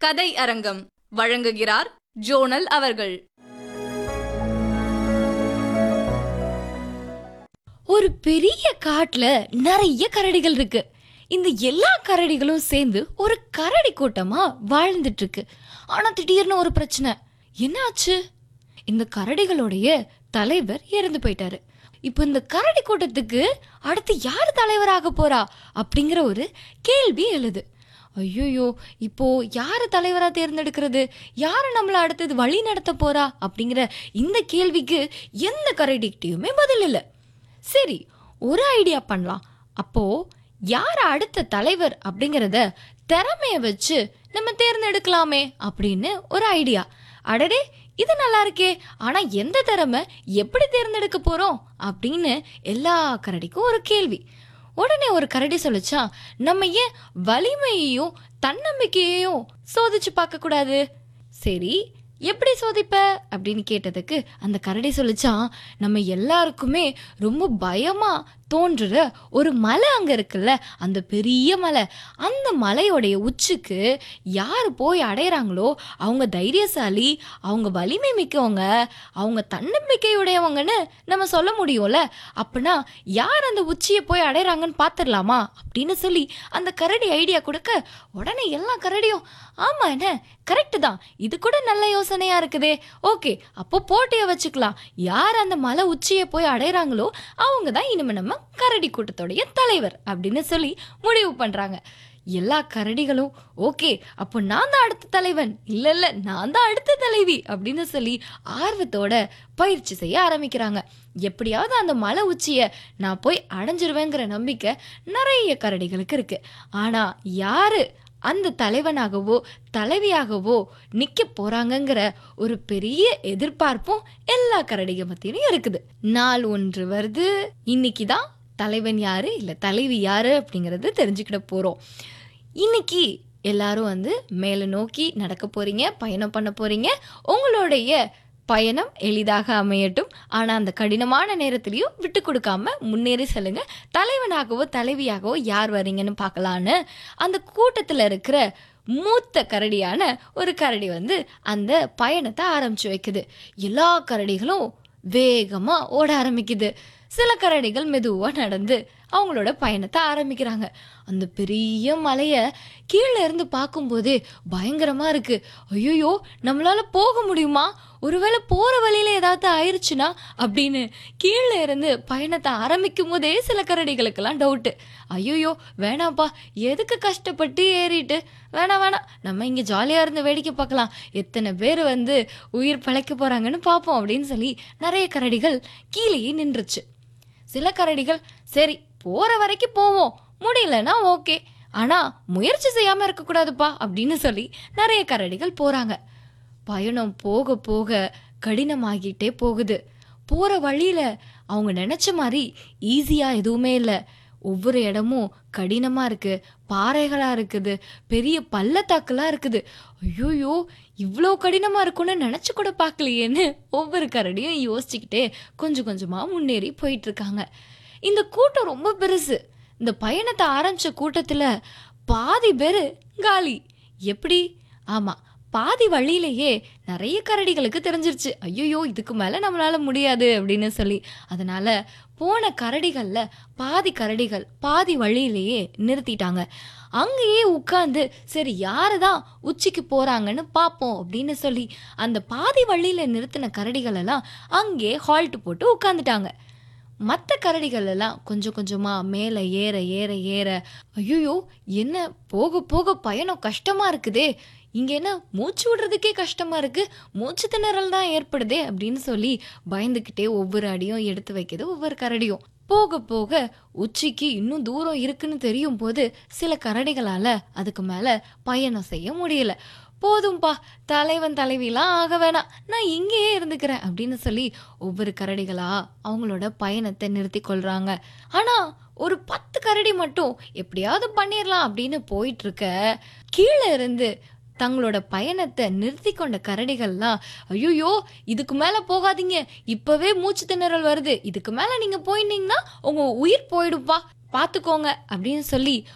கதை அரங்கம் வழங்குகிறார் ஜோனல் அவர்கள் ஒரு பெரிய காட்டுல நிறைய கரடிகள் இருக்கு இந்த எல்லா கரடிகளும் சேர்ந்து ஒரு கரடி கூட்டமா வாழ்ந்துட்டு இருக்கு ஆனா திடீர்னு ஒரு பிரச்சனை என்னாச்சு இந்த கரடிகளுடைய தலைவர் இறந்து போயிட்டாரு இப்போ இந்த கரடி கூட்டத்துக்கு அடுத்து யார் தலைவராக போறா அப்படிங்கிற ஒரு கேள்வி எழுது ஐயோயோ இப்போ யாரை தலைவரா தேர்ந்தெடுக்கிறது யாரை நம்மள அடுத்தது வழி நடத்த போறா அப்படிங்கிற இந்த கேள்விக்கு எந்த கரடிக்கிட்டையுமே பதில் இல்லை சரி ஒரு ஐடியா பண்ணலாம் அப்போ யார் அடுத்த தலைவர் அப்படிங்கிறத திறமைய வச்சு நம்ம தேர்ந்தெடுக்கலாமே அப்படின்னு ஒரு ஐடியா அடடே இது நல்லா இருக்கே ஆனா எந்த திறமை எப்படி தேர்ந்தெடுக்க போறோம் அப்படின்னு எல்லா கரடிக்கும் ஒரு கேள்வி உடனே ஒரு கரடி சொல்லுச்சா நம்ம ஏன் வலிமையையும் தன்னம்பிக்கையையும் சோதிச்சு பார்க்க கூடாது சரி எப்படி சோதிப்ப அப்படின்னு கேட்டதுக்கு அந்த கரடி சொல்லிச்சான் நம்ம எல்லாருக்குமே ரொம்ப பயமா தோன்றுற ஒரு மலை அங்க இருக்குல்ல அந்த பெரிய மலை அந்த மலையோடைய உச்சிக்கு யார் போய் அடையிறாங்களோ அவங்க தைரியசாலி அவங்க வலிமை மிக்கவங்க அவங்க தன்னம்பிக்கையுடையவங்கன்னு நம்ம சொல்ல முடியும்ல அப்படின்னா யார் அந்த உச்சியை போய் அடையிறாங்கன்னு பார்த்துடலாமா அப்படின்னு சொல்லி அந்த கரடி ஐடியா கொடுக்க உடனே எல்லா கரடியும் ஆமா என்ன கரெக்டு தான் இது கூட நல்ல யோசனையா இருக்குதே ஓகே அப்போ போட்டியை வச்சுக்கலாம் யார் அந்த மலை உச்சியை போய் அடையிறாங்களோ அவங்க தான் இனிமே நம்ம கரடி கூட்டத்தோடைய தலைவர் அப்படின்னு சொல்லி முடிவு பண்றாங்க எல்லா கரடிகளும் ஓகே அப்போ நான் தான் அடுத்த தலைவன் இல்ல இல்ல நான் தான் அடுத்த தலைவி அப்படின்னு சொல்லி ஆர்வத்தோட பயிற்சி செய்ய ஆரம்பிக்கிறாங்க எப்படியாவது அந்த மலை உச்சியை நான் போய் அடைஞ்சிருவேங்கிற நம்பிக்கை நிறைய கரடிகளுக்கு இருக்கு ஆனா யாரு அந்த தலைவனாகவோ தலைவியாகவோ நிக்க போறாங்கங்கிற ஒரு பெரிய எதிர்பார்ப்பும் எல்லா கரடிக மத்தியிலும் இருக்குது நாள் ஒன்று வருது இன்னைக்கு தான் தலைவன் யாரு இல்ல தலைவி யாரு அப்படிங்கறது தெரிஞ்சுக்கிட போறோம் இன்னைக்கு எல்லாரும் வந்து மேலே நோக்கி நடக்க போறீங்க பயணம் பண்ண போறீங்க உங்களுடைய பயணம் எளிதாக அமையட்டும் ஆனால் அந்த கடினமான நேரத்திலையும் விட்டு கொடுக்காம முன்னேறி செல்லுங்க தலைவனாகவோ தலைவியாகவோ யார் வரீங்கன்னு பார்க்கலான்னு அந்த கூட்டத்தில் இருக்கிற மூத்த கரடியான ஒரு கரடி வந்து அந்த பயணத்தை ஆரம்பிச்சு வைக்குது எல்லா கரடிகளும் வேகமா ஓட ஆரம்பிக்குது சில கரடிகள் மெதுவா நடந்து அவங்களோட பயணத்தை ஆரம்பிக்கிறாங்க அந்த பெரிய மலைய கீழே இருந்து பார்க்கும்போதே பயங்கரமா இருக்கு ஐயோ நம்மளால போக முடியுமா ஒருவேளை போற வழியில ஏதாவது ஆயிருச்சுன்னா அப்படின்னு கீழே இருந்து பயணத்தை ஆரம்பிக்கும் போதே சில கரடிகளுக்கெல்லாம் டவுட்டு ஐயோ வேணாப்பா எதுக்கு கஷ்டப்பட்டு ஏறிட்டு வேணாம் வேணாம் நம்ம இங்க ஜாலியா இருந்து வேடிக்கை பார்க்கலாம் எத்தனை பேர் வந்து உயிர் பிழைக்க போறாங்கன்னு பார்ப்போம் அப்படின்னு சொல்லி நிறைய கரடிகள் கீழேயே நின்றுச்சு சில கரடிகள் சரி போற வரைக்கும் போவோம் முடியலன்னா ஓகே ஆனா முயற்சி செய்யாம இருக்கக்கூடாதுப்பா அப்படின்னு சொல்லி நிறைய கரடிகள் போறாங்க பயணம் போக போக கடினமாகிட்டே போகுது போற வழியில அவங்க நினைச்ச மாதிரி ஈஸியா எதுவுமே இல்லை ஒவ்வொரு இடமும் கடினமா இருக்கு பாறைகளா இருக்குது பெரிய பள்ளத்தாக்கெல்லாம் இருக்குது ஐயோயோ இவ்வளோ கடினமா இருக்கும்னு நினைச்சு கூட பார்க்கலையேன்னு ஒவ்வொரு கரடியும் யோசிச்சுக்கிட்டே கொஞ்சம் கொஞ்சமா முன்னேறி போயிட்டு இருக்காங்க இந்த கூட்டம் ரொம்ப பெருசு இந்த பயணத்தை ஆரம்பிச்ச கூட்டத்துல பாதி பேரு காலி எப்படி ஆமா பாதி வழியிலேயே நிறைய கரடிகளுக்கு தெரிஞ்சிருச்சு ஐயோ இதுக்கு மேல நம்மளால முடியாது அப்படின்னு சொல்லி அதனால போன கரடிகள்ல பாதி கரடிகள் பாதி வழியிலேயே நிறுத்திட்டாங்க அங்கேயே உட்கார்ந்து சரி யாரு தான் உச்சிக்கு போறாங்கன்னு பார்ப்போம் அப்படின்னு சொல்லி அந்த பாதி வழியில நிறுத்தின கரடிகள் எல்லாம் அங்கே ஹால்ட் போட்டு உட்காந்துட்டாங்க மற்ற கரடிகள் எல்லாம் கொஞ்சம் கொஞ்சமா மேலே ஏற ஏற ஏற ஐயோ என்ன போக போக பயணம் கஷ்டமா இருக்குதே இங்க என்ன மூச்சு விடுறதுக்கே கஷ்டமா இருக்கு மூச்சு திணறல் தான் ஏற்படுதே அப்படின்னு சொல்லி பயந்துக்கிட்டே ஒவ்வொரு அடியும் எடுத்து வைக்குது ஒவ்வொரு கரடியும் போக போக உச்சிக்கு இன்னும் தூரம் இருக்குன்னு தெரியும் போது சில கரடிகளால அதுக்கு மேல பயணம் செய்ய முடியல போதும்பா தலைவன் தலைவிலாம் ஆக வேணாம் நான் இங்கேயே இருந்துக்கிறேன் அப்படின்னு சொல்லி ஒவ்வொரு கரடிகளா அவங்களோட பயணத்தை நிறுத்தி கொள்றாங்க ஆனா ஒரு பத்து கரடி மட்டும் எப்படியாவது பண்ணிடலாம் அப்படின்னு போயிட்டு இருக்க கீழே இருந்து தங்களோட பயணத்தை நிறுத்தி கொண்ட கரடிகள்லாம் ஐயோ இதுக்கு மேல போகாதீங்க இப்பவே மூச்சு திணறல் வருது இதுக்கு மேல நீங்க போயிட்டீங்கன்னா உங்க உயிர் போயிடுப்பா பாத்துக்கோங்க அப்படின்னு சொல்லி